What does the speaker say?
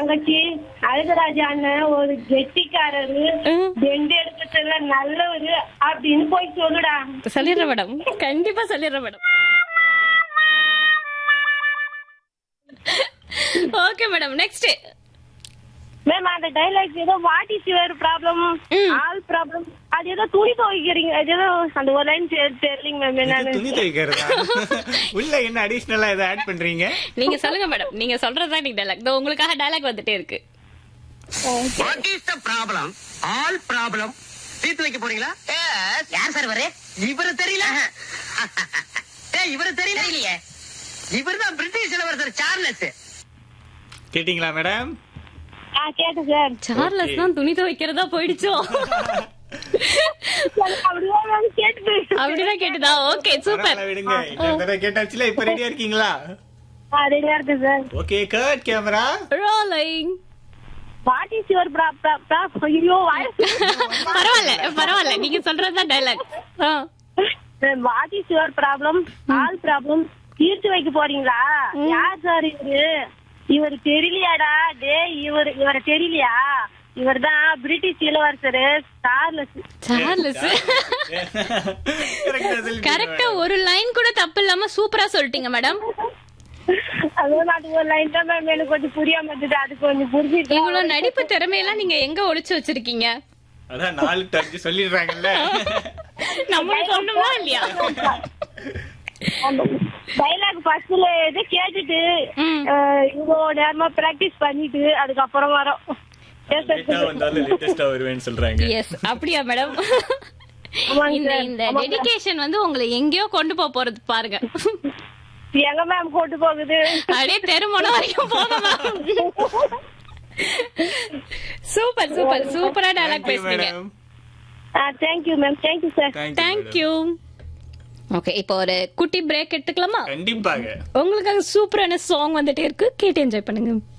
தங்கச்சி அழகராஜா அண்ணன் ஒரு கெட்டிக்காரரு ம். ரெண்டு எடுக்கத்துல நல்லவரு அப்படின்னு போய் சொல்லுடா சொல்லிடுறேன் மேடம் கண்டிப்பா சொல்லிடுறேன் madam okay madam next ma'am அந்த டைலாக் ஏதோ வாட் இஸ் யுவர் ப்ராப்ளம் ம். ஆல் ப்ராப்ளம் அது ஏதோ துணி துவைக்கிறீங்க அது ஏதோ அந்த ஒரு லைன் தெரியலங்க மேம் இது என்னன்னு துணி துவைக்கிறதா உள்ள என்ன அடிஷனலா இதை ஆட் பண்றீங்க நீங்க சொல்லுங்க மேடம் நீங்க சொல்றதுதான் நீங்க டைலாக் இதோ உங்களுக்காக டைலாக் வந்துட்டே இருக்கு what is the problem all problem தீர்த்து வைக்க போறீங்களா யார் சார் வரே இவரு தெரியல ஏய் இவரு தெரியல இல்லையே இவர் தான் பிரிட்டிஷ் இளவரசர் சார்லஸ் கேட்டீங்களா மேடம் ஆ கேட்டு சார் சார்லஸ் தான் துணி துவைக்கிறதா போயிடுச்சோ அப்படியே மேம் கேட்டு அப்படிதான் கேட்டுதா ஓகே சூப்பர் பரவாயில்ல, விடுங்க இன்னொரு தடவை கேட்டாச்சுல இப்ப ரெடியா இருக்கீங்களா அதே இருக்கு sir okay cut camera rolling what is your problem ஐயோ வாய்ஸ் பரவாயில்ல பரவாயில்ல நீங்க சொல்றதுதான் dialogue what is your problem all problem தீர்த்து வைக்க போறீங்களா யார் சார் இவரு இவர் தெரியலையாடா டே இவர் இவரை தெரியலையா இவர் தான் பிரிட்டிஷ் இளவரசர் சார்லஸ் சார்லஸ் கரெக்டா ஒரு லைன் கூட தப்பு இல்லாம சூப்பரா சொல்லிட்டீங்க மேடம் அதுவும் அது ஒரு லைன் தான் மேம் எனக்கு கொஞ்சம் புரியாம இருந்தது அது கொஞ்சம் புரிஞ்சுட்டு இவ்வளவு நடிப்பு திறமையெல்லாம் நீங்க எங்க ஒளிச்சு வச்சிருக்கீங்க அதான் நாலு தெரிஞ்சு சொல்லிடுறாங்கல்ல நம்ம சொன்னோமா இல்லையா டைலாக் ஃபர்ஸ்ட்ல இது கேட்டுட்டு ம். அஹ், இவ்வளோ நேரமா பிராக்டிஸ் பண்ணிட்டு அதுக்கப்புறம் வரோம் லேட்டா வந்தாலும் லேட்டஸ்டா வருவேன்னு சொல்றாங்க எஸ் அப்படியா மேடம் ஆமாங்க இந்த sir. இந்த ஆமாங்க. டெடிகேஷன் வந்து உங்களை எங்கேயோ கொண்டு போக போறது பாருங்க எங்க மேம் கூட்டு போகுது அப்படியே தெருமணம் வரைக்கும் போதும் சூப்பர் சூப்பர் சூப்பரா டைலாக் பேசுறீங்க madam thank you ma'am thank you sir thank you okay இப்போ ஒரு குட்டி பிரேக் எடுத்துக்கலாமா கண்டிப்பாக உங்களுக்காக சூப்பரான சாங் வந்துட்டே இருக்கு கேட்டு என்ஜாய் பண்ணுங்க